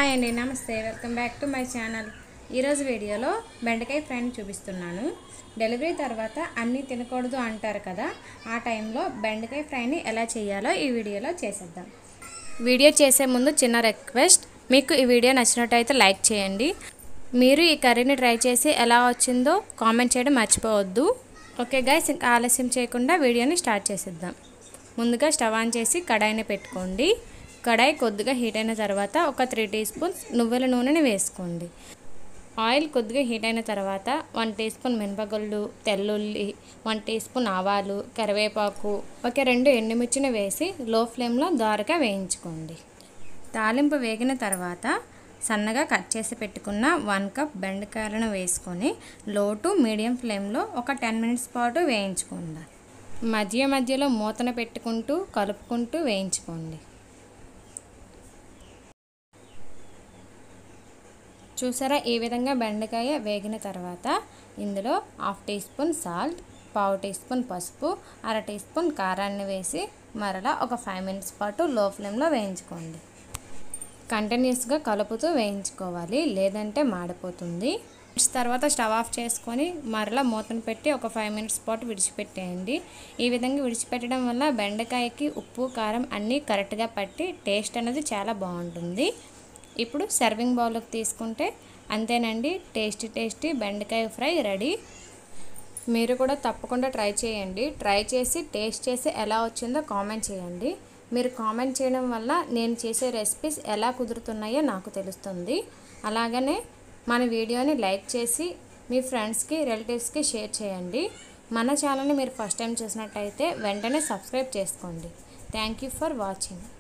hi అండి నమస్తే welcome back to my channel ఈరోజు వీడియోలో బెండకాయ ఫ్రైని చూపిస్తున్నాను డెలివరీ తర్వాత అన్నీ తినకూడదు అంటారు కదా ఆ టైంలో బెండకాయ ఫ్రైని ఎలా చేయాలో ఈ వీడియోలో చేసేద్దాం వీడియో చేసే ముందు చిన్న రిక్వెస్ట్ మీకు ఈ వీడియో నచ్చినట్టయితే లైక్ చేయండి మీరు ఈ కర్రీని ట్రై చేసి ఎలా వచ్చిందో కామెంట్ చేయడం మర్చిపోవద్దు ఓకే గైస్ ఇంకా ఆలస్యం చేయకుండా వీడియోని స్టార్ట్ చేసేద్దాం ముందుగా స్టవ్ ఆన్ చేసి కడాయిని పెట్టుకోండి కడాయి కొద్దిగా హీట్ అయిన తర్వాత ఒక త్రీ టీ స్పూన్స్ నువ్వుల నూనెని వేసుకోండి ఆయిల్ కొద్దిగా హీట్ అయిన తర్వాత వన్ టీ స్పూన్ మినపగుళ్ళు తెల్లుల్లి వన్ టీ స్పూన్ ఆవాలు కరివేపాకు ఒక రెండు ఎండుమిర్చిని వేసి లో ఫ్లేమ్లో దోరగా వేయించుకోండి తాలింపు వేగిన తర్వాత సన్నగా కట్ చేసి పెట్టుకున్న వన్ కప్ బెండకాయలను వేసుకొని లో టు మీడియం ఫ్లేమ్లో ఒక టెన్ మినిట్స్ పాటు వేయించుకోండి మధ్య మధ్యలో మూతన పెట్టుకుంటూ కలుపుకుంటూ వేయించుకోండి చూసారా ఈ విధంగా బెండకాయ వేగిన తర్వాత ఇందులో హాఫ్ టీ స్పూన్ సాల్ట్ పావు టీ స్పూన్ పసుపు అర టీ స్పూన్ కారాన్ని వేసి మరలా ఒక ఫైవ్ మినిట్స్ పాటు లో ఫ్లేమ్లో వేయించుకోండి కంటిన్యూస్గా కలుపుతూ వేయించుకోవాలి లేదంటే మాడిపోతుంది తర్వాత స్టవ్ ఆఫ్ చేసుకొని మరలా మూతను పెట్టి ఒక ఫైవ్ మినిట్స్ పాటు విడిచిపెట్టేయండి ఈ విధంగా విడిచిపెట్టడం వల్ల బెండకాయకి ఉప్పు కారం అన్నీ కరెక్ట్గా పట్టి టేస్ట్ అనేది చాలా బాగుంటుంది ఇప్పుడు సర్వింగ్ బౌల్లోకి తీసుకుంటే అంతేనండి టేస్టీ టేస్టీ బెండకాయ ఫ్రై రెడీ మీరు కూడా తప్పకుండా ట్రై చేయండి ట్రై చేసి టేస్ట్ చేసి ఎలా వచ్చిందో కామెంట్ చేయండి మీరు కామెంట్ చేయడం వల్ల నేను చేసే రెసిపీస్ ఎలా కుదురుతున్నాయో నాకు తెలుస్తుంది అలాగనే మన వీడియోని లైక్ చేసి మీ ఫ్రెండ్స్కి రిలేటివ్స్కి షేర్ చేయండి మన ఛానల్ని మీరు ఫస్ట్ టైం చూసినట్టయితే వెంటనే సబ్స్క్రైబ్ చేసుకోండి థ్యాంక్ యూ ఫర్ వాచింగ్